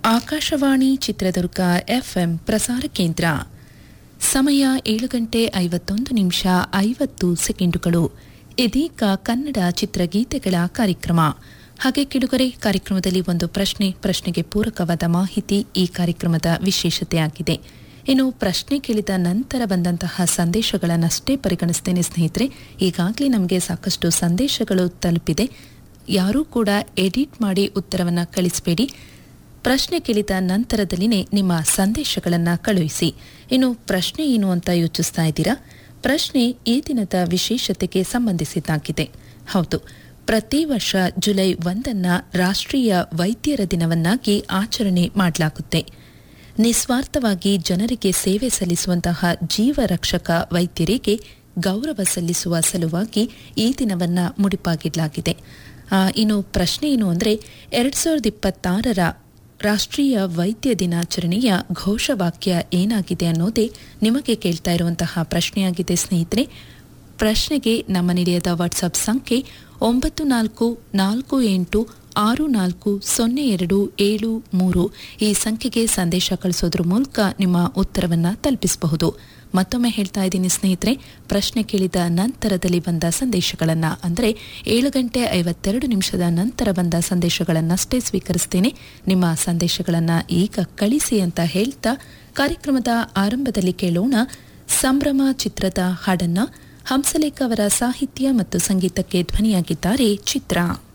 Akashvani Chitradurga FM ಪ್ರಸಾರ ಕೇಂದ್ರ ಸಮಯ ಏಳು ಗಂಟೆ ಐವತ್ತೊಂದು ನಿಮಿಷ ಐವತ್ತು ಸೆಕೆಂಡುಗಳು ಇದೀಗ ಕನ್ನಡ ಚಿತ್ರಗೀತೆಗಳ ಕಾರ್ಯಕ್ರಮ ಹಾಗೆ ಕಿಡುಗರೆ ಕಾರ್ಯಕ್ರಮದಲ್ಲಿ ಒಂದು ಪ್ರಶ್ನೆ ಪ್ರಶ್ನೆಗೆ ಪೂರಕವಾದ ಮಾಹಿತಿ ಈ ಕಾರ್ಯಕ್ರಮದ ವಿಶೇಷತೆಯಾಗಿದೆ ಇನ್ನು ಪ್ರಶ್ನೆ ಕೇಳಿದ ನಂತರ ಬಂದಂತಹ ಸಂದೇಶಗಳನ್ನಷ್ಟೇ ಪರಿಗಣಿಸ್ತೇನೆ ಸ್ನೇಹಿತರೆ ಈಗಾಗಲೇ ನಮಗೆ ಸಾಕಷ್ಟು ಸಂದೇಶಗಳು ತಲುಪಿದೆ ಯಾರೂ ಕೂಡ ಎಡಿಟ್ ಮಾಡಿ ಉತ್ತರವನ್ನು ಕಳಿಸಬೇಡಿ ಪ್ರಶ್ನೆ ಕೇಳಿದ ನಂತರದಲ್ಲಿನೇ ನಿಮ್ಮ ಸಂದೇಶಗಳನ್ನು ಕಳುಹಿಸಿ ಇನ್ನು ಪ್ರಶ್ನೆ ಏನು ಅಂತ ಯೋಚಿಸ್ತಾ ಇದ್ದೀರಾ ಪ್ರಶ್ನೆ ಈ ದಿನದ ವಿಶೇಷತೆಗೆ ಸಂಬಂಧಿಸಿದ್ದಾಗಿದೆ ಹೌದು ಪ್ರತಿ ವರ್ಷ ಜುಲೈ ಒಂದನ್ನ ರಾಷ್ಟ್ರೀಯ ವೈದ್ಯರ ದಿನವನ್ನಾಗಿ ಆಚರಣೆ ಮಾಡಲಾಗುತ್ತೆ ನಿಸ್ವಾರ್ಥವಾಗಿ ಜನರಿಗೆ ಸೇವೆ ಸಲ್ಲಿಸುವಂತಹ ಜೀವರಕ್ಷಕ ವೈದ್ಯರಿಗೆ ಗೌರವ ಸಲ್ಲಿಸುವ ಸಲುವಾಗಿ ಈ ದಿನವನ್ನ ಮುಡಿಪಾಗಿಡಲಾಗಿದೆ ಆ, ಇನ್ನು ಪ್ರಶ್ನೆ ಏನು ಅಂದರೆ ಎರಡ್ ಸಾವಿರದ ಇಪ್ಪತ್ತಾರರ ರಾಷ್ಟ್ರೀಯ ವೈದ್ಯ ದಿನಾಚರಣೆಯ ಘೋಷವಾಕ್ಯ ಏನಾಗಿದೆ ಅನ್ನೋದೇ ನಿಮಗೆ ಕೇಳ್ತಾ ಇರುವಂತಹ ಪ್ರಶ್ನೆಯಾಗಿದೆ ಸ್ನೇಹಿತರೆ ಪ್ರಶ್ನೆಗೆ ನಮ್ಮ ನಿಲಯದ ವಾಟ್ಸಪ್ ಸಂಖ್ಯೆ ಒಂಬತ್ತು ನಾಲ್ಕು ನಾಲ್ಕು ಎಂಟು ಆರು ನಾಲ್ಕು ಸೊನ್ನೆ ಎರಡು ಏಳು ಮೂರು ಈ ಸಂಖ್ಯೆಗೆ ಸಂದೇಶ ಕಳಿಸೋದ್ರ ಮೂಲಕ ನಿಮ್ಮ ಉತ್ತರವನ್ನು ತಲುಪಿಸಬಹುದು ಮತ್ತೊಮ್ಮೆ ಹೇಳ್ತಾ ಇದ್ದೀನಿ ಸ್ನೇಹಿತರೆ ಪ್ರಶ್ನೆ ಕೇಳಿದ ನಂತರದಲ್ಲಿ ಬಂದ ಸಂದೇಶಗಳನ್ನು ಅಂದರೆ ಏಳು ಗಂಟೆ ಐವತ್ತೆರಡು ನಿಮಿಷದ ನಂತರ ಬಂದ ಸಂದೇಶಗಳನ್ನಷ್ಟೇ ಸ್ವೀಕರಿಸ್ತೇನೆ ನಿಮ್ಮ ಸಂದೇಶಗಳನ್ನು ಈಗ ಕಳಿಸಿ ಅಂತ ಹೇಳ್ತಾ ಕಾರ್ಯಕ್ರಮದ ಆರಂಭದಲ್ಲಿ ಕೇಳೋಣ ಸಂಭ್ರಮ ಚಿತ್ರದ ಹಾಡನ್ನ ಹಂಸಲೇಖ ಅವರ ಸಾಹಿತ್ಯ ಮತ್ತು ಸಂಗೀತಕ್ಕೆ ಧ್ವನಿಯಾಗಿದ್ದಾರೆ ಚಿತ್ರ